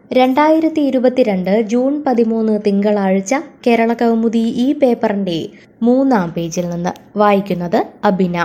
രണ്ടായിരത്തി ഇരുപത്തിരണ്ട് ജൂൺ പതിമൂന്ന് തിങ്കളാഴ്ച കേരള കൗമുദി ഈ പേപ്പറിന്റെ മൂന്നാം പേജിൽ നിന്ന് വായിക്കുന്നത് അബിന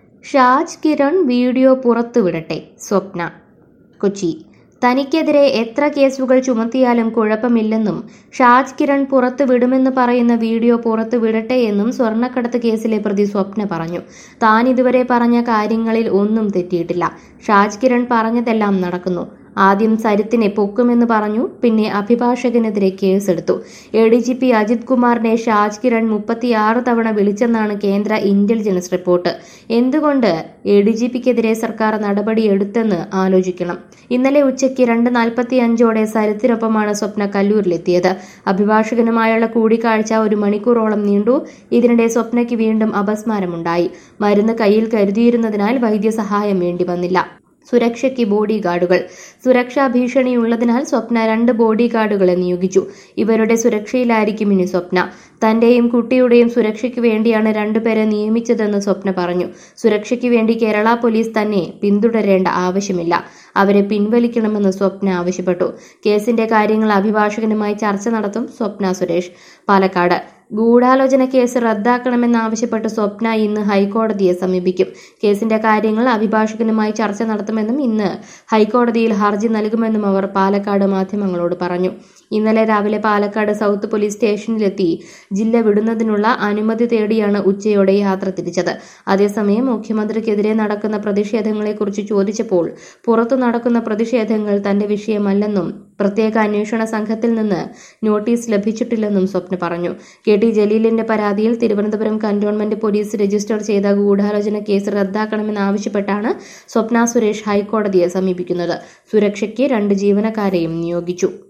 ഷാജ് കിരൺ വീഡിയോ പുറത്തുവിടട്ടെ സ്വപ്ന കൊച്ചി തനിക്കെതിരെ എത്ര കേസുകൾ ചുമത്തിയാലും കുഴപ്പമില്ലെന്നും ഷാജ് കിരൺ പുറത്തു വിടുമെന്ന് പറയുന്ന വീഡിയോ പുറത്തു വിടട്ടെ എന്നും സ്വർണ്ണക്കടത്ത് കേസിലെ പ്രതി സ്വപ്ന പറഞ്ഞു താൻ ഇതുവരെ പറഞ്ഞ കാര്യങ്ങളിൽ ഒന്നും തെറ്റിയിട്ടില്ല ഷാജ് കിരൺ പറഞ്ഞതെല്ലാം നടക്കുന്നു ആദ്യം സരിത്തിനെ പൊക്കുമെന്ന് പറഞ്ഞു പിന്നെ അഭിഭാഷകനെതിരെ കേസെടുത്തു A D G P Ajith കുമാറിനെ ഷാജ് കിരൺ മുപ്പത്തിയാറ് തവണ വിളിച്ചെന്നാണ് കേന്ദ്ര ഇന്റലിജൻസ് റിപ്പോർട്ട് എന്തുകൊണ്ട് എ ഡി ജി പിക്കെതിരെ സർക്കാർ നടപടിയെടുത്തെന്ന് ആലോചിക്കണം ഇന്നലെ ഉച്ചയ്ക്ക് രണ്ട് നാൽപ്പത്തി അഞ്ചോടെ സരിത്തിനൊപ്പമാണ് സ്വപ്ന കല്ലൂരിലെത്തിയത് അഭിഭാഷകനുമായുള്ള കൂടിക്കാഴ്ച ഒരു മണിക്കൂറോളം നീണ്ടു ഇതിനിടെ സ്വപ്നയ്ക്ക് വീണ്ടും അപസ്മാരമുണ്ടായി മരുന്ന് കയ്യിൽ കരുതിയിരുന്നതിനാൽ വൈദ്യസഹായം വേണ്ടി വന്നില്ല സുരക്ഷയ്ക്ക് ബോഡി ഗാർഡുകൾ സുരക്ഷാ ഭീഷണിയുള്ളതിനാൽ സ്വപ്ന രണ്ട് ബോഡി ഗാർഡുകളെ നിയോഗിച്ചു ഇവരുടെ സുരക്ഷയിലായിരിക്കും ഇനി സ്വപ്ന തന്റെയും കുട്ടിയുടെയും സുരക്ഷയ്ക്ക് വേണ്ടിയാണ് രണ്ടുപേരെ നിയമിച്ചതെന്ന് സ്വപ്ന പറഞ്ഞു സുരക്ഷയ്ക്ക് വേണ്ടി കേരള പോലീസ് തന്നെ പിന്തുടരേണ്ട ആവശ്യമില്ല അവരെ പിൻവലിക്കണമെന്ന് സ്വപ്ന ആവശ്യപ്പെട്ടു കേസിന്റെ കാര്യങ്ങൾ അഭിഭാഷകനുമായി ചർച്ച നടത്തും സ്വപ്ന സുരേഷ് പാലക്കാട് ഗൂഢാലോചന കേസ് റദ്ദാക്കണമെന്നാവശ്യപ്പെട്ട് സ്വപ്ന ഇന്ന് ഹൈക്കോടതിയെ സമീപിക്കും കേസിന്റെ കാര്യങ്ങൾ അഭിഭാഷകനുമായി ചർച്ച നടത്തുമെന്നും ഇന്ന് ഹൈക്കോടതിയിൽ ഹർജി നൽകുമെന്നും അവർ പാലക്കാട് മാധ്യമങ്ങളോട് പറഞ്ഞു ഇന്നലെ രാവിലെ പാലക്കാട് സൗത്ത് പോലീസ് സ്റ്റേഷനിലെത്തി ജില്ല വിടുന്നതിനുള്ള അനുമതി തേടിയാണ് ഉച്ചയോടെ യാത്ര തിരിച്ചത് അതേസമയം മുഖ്യമന്ത്രിക്കെതിരെ നടക്കുന്ന പ്രതിഷേധങ്ങളെക്കുറിച്ച് ചോദിച്ചപ്പോൾ പുറത്തു നടക്കുന്ന പ്രതിഷേധങ്ങൾ തന്റെ വിഷയമല്ലെന്നും പ്രത്യേക അന്വേഷണ സംഘത്തിൽ നിന്ന് നോട്ടീസ് ലഭിച്ചിട്ടില്ലെന്നും സ്വപ്ന പറഞ്ഞു കെ ടി ജലീലിന്റെ പരാതിയിൽ തിരുവനന്തപുരം കന്റോൺമെന്റ് പോലീസ് രജിസ്റ്റർ ചെയ്ത ഗൂഢാലോചന കേസ് റദ്ദാക്കണമെന്നാവശ്യപ്പെട്ടാണ് സ്വപ്ന സുരേഷ് ഹൈക്കോടതിയെ സമീപിക്കുന്നത് സുരക്ഷയ്ക്ക് രണ്ട് ജീവനക്കാരെയും നിയോഗിച്ചു